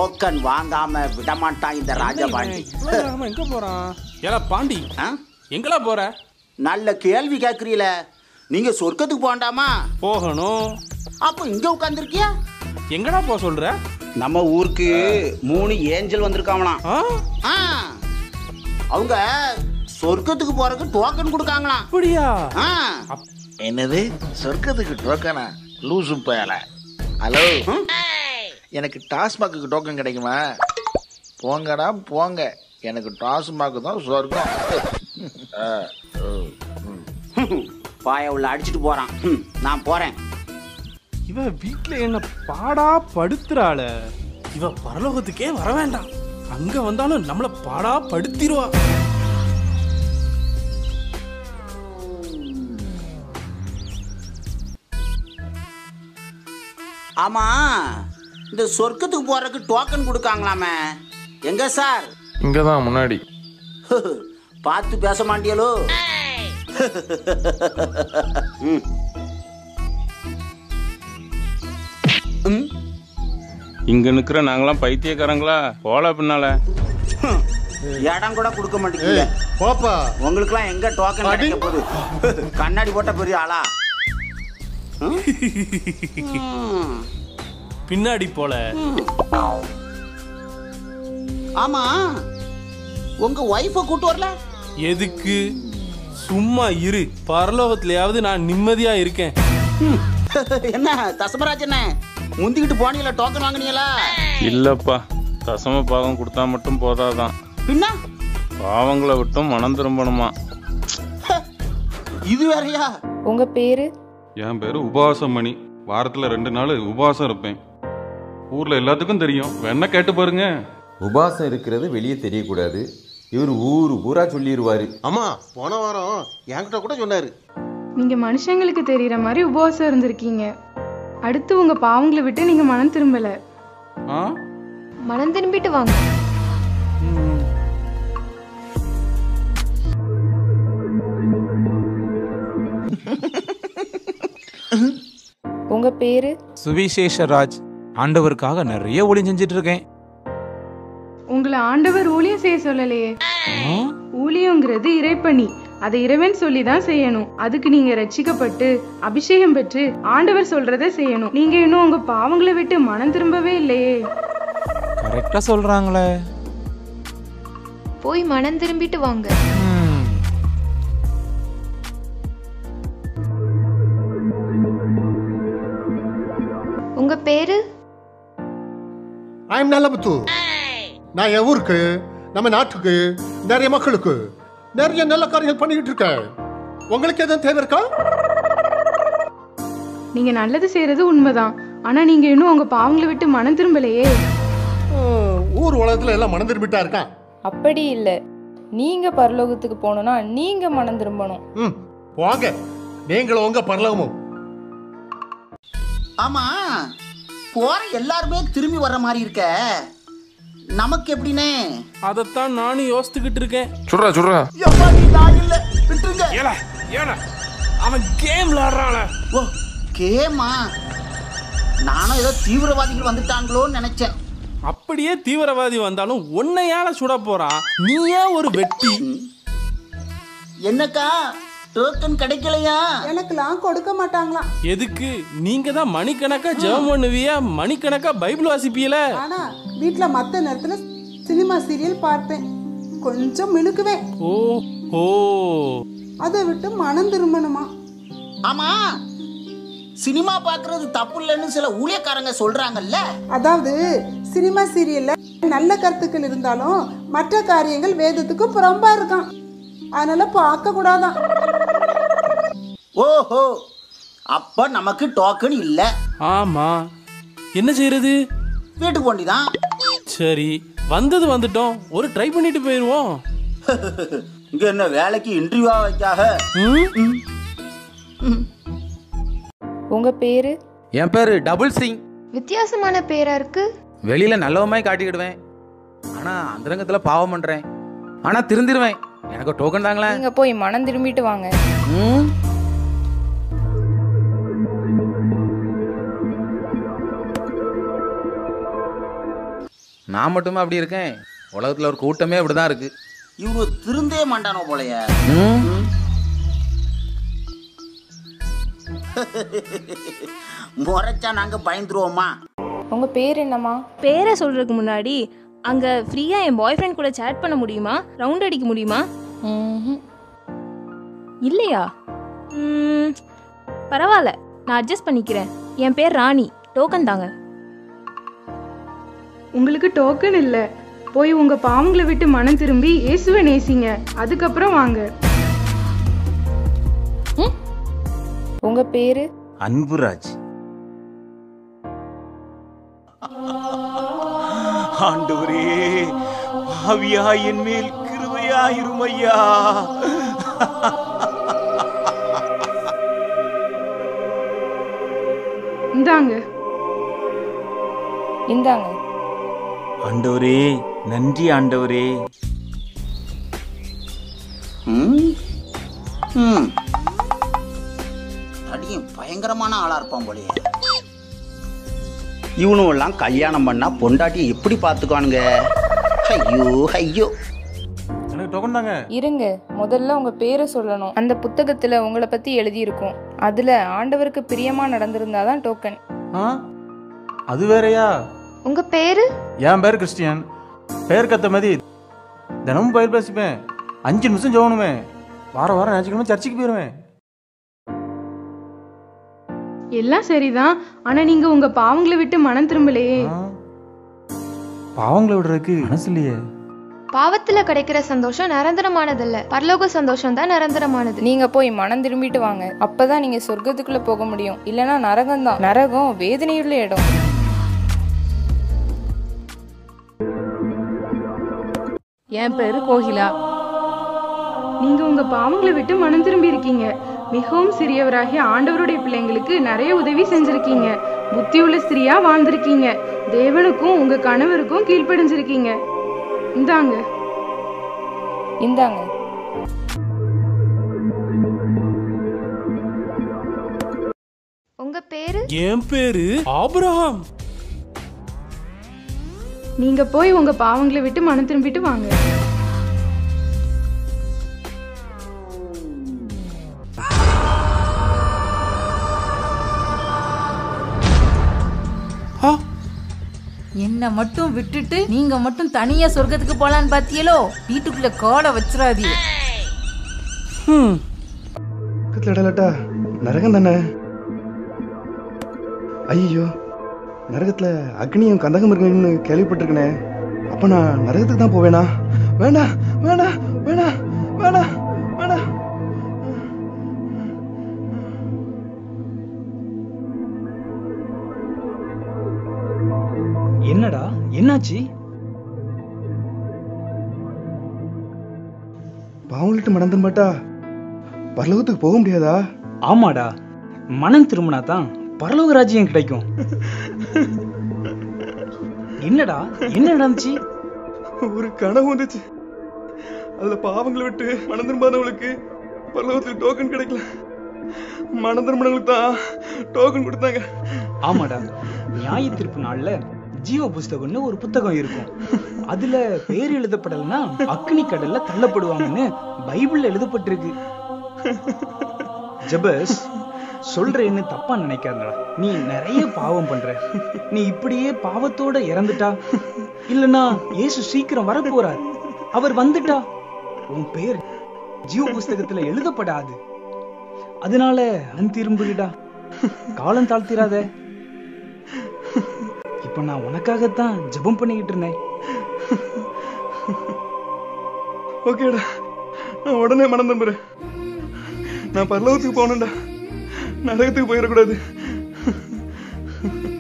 Token வாங்காம விடமாட்டான் இந்த ராஜபாண்டி அவன் எங்க போறான் ஏலா பாண்டி ஆ? எங்கடா போற நல்ல கேள்வி கேட்குறீல நீங்க சொர்க்கத்துக்கு போண்டாமா போகணும் அப்போ இங்க உட்காந்துருக்கியா எங்கடா போக சொல்ற நம்ம ஊருக்கு மூணு ஏஞ்சல் வந்திருக்காங்களாம் ஆ? ஆ. அவங்க சொர்க்கத்துக்கு போறதுக்கு டோக்கன் கொடுக்காங்களாம் அப்படியா ஆ. என்னது சொர்க்கத்துக்கு டோக்கனா லூசு பயல ஹலோ எனக்கு டாஸ்மாக்கு டோக்கன் கிடைக்குமா போங்கடா போங்க எனக்கு டாஸ்மாக்கு தான் சொர்க்கம் ஆ, ஓ, ம். பாய உள்ள அடிச்சிட்டு போறான் ம், நான் போறேன் இவ வீட்ல என்ன பாடா படுத்துறாள இவ பரலோகத்துக்கே வர வேண்டாம் அங்க வந்தாலும் நம்மள பாடா படுத்திருவா ஆமா இந்த சொர்க்கத்துக்கு போறதுக்கு டோக்கன் கொடுக்காங்களாமே எங்க சார் இங்கே தான் முன்னாடி பார்த்து பேச மாட்டியலோ ம். ம். இங்க நிக்கிற நாங்களாம் பைத்தியக்காரங்களா போல பின்னால இடம் கூட கொடுக்க மாட்டேங்குது போப்பா உங்களுக்குலாம் எங்க டோக்கன் கிடைக்க போகுது கண்ணாடி போட்ட பெரிய ஆளா ம்? ம். பின்னாடி போல ஆமா உங்க ஒய்ஃப கூட்டு வரல எதுக்கு சும்மா இரு பரலோகத்திலயாவது நான் நிம்மதியா இருக்கேன் ம். என்ன தசமராஜ் என்ன முந்திக்கிட்டு போனீங்களா டோக்கன் வாங்குனீங்களா இல்லப்பா தசம பாகம் கொடுத்தா மட்டும் போதாதான் பின்ன பாவங்களை விட்டும் மனம் திரும்பணுமா இது வேறயா உங்க பேரு என் பேரு உபவாசம் மணி வாரத்துல ரெண்டு நாள் உபவாசம் இருப்பேன் ஊர்ல எல்லாத்துக்கும் தெரியும் வேணா கேட்டு பாருங்க உபாசம் இருக்கிறது வெளியே தெரியக்கூடாது இவர் ஊர் பூரா சொல்லிடுவாரு ஆமா போன வாரம் என்கிட்ட கூட சொன்னாரு நீங்க மனுஷங்களுக்கு தெரியற மாதிரி உபவாசம் இருந்திருக்கீங்க அடுத்து உங்க பாவங்களை விட்டு நீங்க மனம் திரும்பல ஆ மனம் திரும்பிட்டு வாங்க உங்க பேரு சுவிசேஷராஜ் ஆண்டவருக்காக நிறைய ஒளி செஞ்சுட்டு இருக்கேன் உங்களை ஆண்டவர் ஊழியம் செய்ய சொல்லலையே ஊழியங்கிறது இறைப்பணி அதை இறைவன் சொல்லி தான் செய்யணும் அதுக்கு நீங்க ரட்சிக்கப்பட்டு அபிஷேகம் பெற்று ஆண்டவர் சொல்றதை செய்யணும் நீங்க இன்னும் உங்க பாவங்களை விட்டு மனம் திரும்பவே இல்லையே கரெக்டா சொல்றாங்களே போய் மனம் திரும்பிட்டு வாங்க ம். உங்க பேரு ஐம் நல்லபுத்து நான் என் ஊருக்கு நம்ம நாட்டுக்கு நிறைய மக்களுக்கு நிறைய நல்ல காரியங்கள் பண்ணிக்கிட்டு இருக்கேன் உங்களுக்கு எதுவும் தேவை இருக்கா நீங்க நல்லது செய்யறது உண்மைதான் ஆனா நீங்க இன்னும் உங்க பாவங்களை விட்டு மனம் திரும்பலையே ஹம், ஊர் உலகத்துல எல்லாம் மனம் திரும்பிட்டா இருக்கான் அப்படி இல்லை நீங்க பரலோகத்துக்கு போகணும்னா நீங்க மனம் திரும்பணும் ம் போங்க நீங்களும் உங்க பரலகமும் ஆமா போற எல்லாருமே திரும்பி வர்ற மாதிரி இருக்க நமக்கு எப்படின்னு அதைத்தான் நானும் யோசித்துக்கிட்டு இருக்கேன் சுட்றா சுட்றா எப்பா நீ நான் இல்ல விட்டுருங்க ஏல ஏல அவன் கேம் விளாடுறான் ஓ கேமா நானும் ஏதோ தீவிரவாதிகள் வந்துட்டாங்களோன்னு நினைச்சேன் அப்படியே தீவிரவாதி வந்தாலும் உன்னையால சுட போறான் நீயே ஒரு வெட்டி என்னக்கா டோக்கன் கிடைக்கலையா எனக்கெல்லாம் கொடுக்க மாட்டாங்களாம் எதுக்கு நீங்க தான் மணிக்கணக்கா ஜெபம் பண்ணுவியா மணிக்கணக்கா பைபிள் வாசிப்பீல ஆனா வீட்ல மத்த நேரத்துல சினிமா சீரியல் பார்ப்பேன் கொஞ்சம் மினுக்குவேன் ஓ ஓ அதை விட்டு மனம் திரும்பணுமா ஆமா சினிமா பார்க்கிறது தப்பு இல்லைன்னு சில ஊழியக்காரங்க சொல்றாங்கல்ல அதாவது சினிமா சீரியல்ல நல்ல கருத்துக்கள் இருந்தாலும் மற்ற காரியங்கள் வேதத்துக்கு புறம்பா இருக்கான் அதனால பார்க்க கூடாதான் ஓஹோ அப்ப நமக்கு டோக்கன் இல்ல ஆமா என்ன செய்யறது வீட்டுக்கு போண்டிதான் சரி வந்தது வந்துட்டோம் ஒரு ட்ரை பண்ணிட்டு போயிருவோம் இங்க என்ன வேலைக்கு இன்டர்வியூவா வைக்காக உங்க பேரு என் பேரு டபுள் சிங் வித்தியாசமான பேரா இருக்கு வெளியில நல்லவமாய் காட்டிக்கிடுவேன் ஆனா அந்தரங்கத்துல பாவம் பண்றேன் ஆனா திருந்திருவேன் எனக்கு டோக்கன் தாங்களேன் நீங்க போய் மனம் திரும்பிட்டு வாங்க ம் நான் மட்டுமே அப்படி இருக்கேன் உலகத்துல ஒரு கூட்டமே அப்படிதான் இருக்கு இவரு திருந்தே மாட்டானோ போலயே முறைச்சா நாங்க பயந்துருவோமா உங்க பேர் என்னம்மா பேரை சொல்றதுக்கு முன்னாடி அங்க ஃப்ரீயா என் பாய் ஃப்ரெண்ட் கூட சேட் பண்ண முடியுமா ரவுண்ட் அடிக்க முடியுமா இல்லையா ம், பரவாயில்ல நான் அட்ஜஸ்ட் பண்ணிக்கிறேன் என் பேர் ராணி டோக்கன் தாங்க உங்களுக்கு டோக்கன் இல்ல போய் உங்க பாவங்களை விட்டு மனம் திரும்பி இயேசுவை நேசிங்க அதுக்கப்புறம் வாங்க உங்க பேரு அன்புராஜ் ஆண்டவரே ஆவியா என் மேல் கிருபையாயிரும் ஐயா இந்தாங்க இந்தாங்க ஆண்டவரே நன்றி ஆண்டவரே ம் ம் அடியும் பயங்கரமான ஆளா இருப்பான் போலயே இவனும் எல்லாம் கல்யாணம் பண்ணா பொண்டாட்டியை எப்படி பார்த்துக்குவானுங்க ஐயோ ஐயோ எனக்கு டோக்கன் தாங்க இருங்க முதல்ல உங்க பேரை சொல்லணும் அந்த புத்தகத்துல உங்களை பத்தி எழுதியிருக்கும் அதுல ஆண்டவருக்கு பிரியமா நடந்திருந்தாதான் டோக்கன் ஆ அது வேறயா உங்க பேரு என் பேர் கிறிஸ்டியன் பேர் கத்த மாதிரி தினமும் பயிர் பேசிப்பேன் அஞ்சு நிமிஷம் ஜோகணுமே வாரம் வாரம் ஞாயிற்றுக்கிழமை சர்ச்சுக்கு போயிடுவேன் எல்லாம் சரிதான் ஆனா நீங்க உங்க பாவங்களை விட்டு மனம் திரும்பலையே பாவங்களை விடுறதுக்கு மனசு இல்லையே பாவத்துல கிடைக்கிற சந்தோஷம் நிரந்தரமானதல்ல பரலோக சந்தோஷம் தான் நிரந்தரமானது நீங்க போய் மனம் திரும்பிட்டு வாங்க அப்பதான் நீங்க சொர்க்கத்துக்குள்ள போக முடியும் இல்லனா நரகம் தான் நரகம் வேதனையுள்ள இடம் என் பேரு கோகிலா நீங்க உங்க பாவங்களை விட்டு மனம் திரும்பி இருக்கீங்க மிகவும் சிறியவராகிய ஆண்டவருடைய பிள்ளைங்களுக்கு நிறைய உதவி செஞ்சிருக்கீங்க புத்தியுள்ள ஸ்திரியா வாழ்ந்திருக்கீங்க தேவனுக்கும் உங்க கணவருக்கும் கீழ்ப்படிஞ்சிருக்கீங்க இந்தாங்க இந்தாங்க உங்க பேரு என் பேரு ஆபிரகாம் நீங்க போய் உங்க பாவங்களை விட்டு மனம் திரும்பிட்டு வாங்க என்ன மட்டும் விட்டுட்டு நீங்க மட்டும் தனியா சொர்க்கத்துக்கு போலான்னு பாத்தியலோ வீட்டுக்குள்ள கோடை வச்சிடாதீங்க பக்கத்தில் இடலட்டா நரகம் தானே ஐயோ நரகத்தில் அக்னியும் கந்தகம் இருக்குன்னு கேள்விப்பட்டிருக்கனே அப்போ நான் நரகத்துக்கு தான் போவேனா வேணா வேணா வேணா வேணா வேணா என்னடா என்னாச்சு பாவங்கள்ட்ட மணந்து மாட்டா பரலோகத்துக்கு போக முடியாதா ஆமாடா மனம் திரும்பினா தான் பரலோக ராஜ்யம் கிடைக்கும் என்னடா என்ன நடந்துச்சு ஒரு கனவு வந்துச்சு அதுல பாவங்களை விட்டு மனம் திரும்பாதவங்களுக்கு பரலோகத்துக்கு டோக்கன் கிடைக்கல மனம் திரும்பினவங்களுக்கு தான் டோக்கன் கொடுத்தாங்க ஆமாடா நியாய தீர்ப்பு நாள்ல ஜீவ புஸ்தகம்னு ஒரு புத்தகம் இருக்கும் அதுல பேர் எழுதப்படலைன்னா அக்னி கடல்ல தள்ளப்படுவாங்கன்னு பைபிள்ல எழுதப்பட்டிருக்கு ஜபஸ் சொல்றேன்னு தப்பா நினைக்காதடா நீ நிறைய பாவம் பண்ற நீ இப்படியே பாவத்தோட இறந்துட்டா இல்லனா இயேசு சீக்கிரம் வரப்போறார் அவர் வந்துட்டா உன் பேர் ஜீவ புஸ்தகத்துல எழுதப்படாது அதனால அன் திரும்புகிடா காலம் தாழ்த்திராத இப்ப நான் உனக்காகத்தான் ஜெபம் பண்ணிக்கிட்டு இருந்தேன் ஓகேடா நான் உடனே மனம் திரும்புறேன் நான் பரலோகத்துக்கு போகணும்டா நரகத்துக்கு போயிடக்கூடாது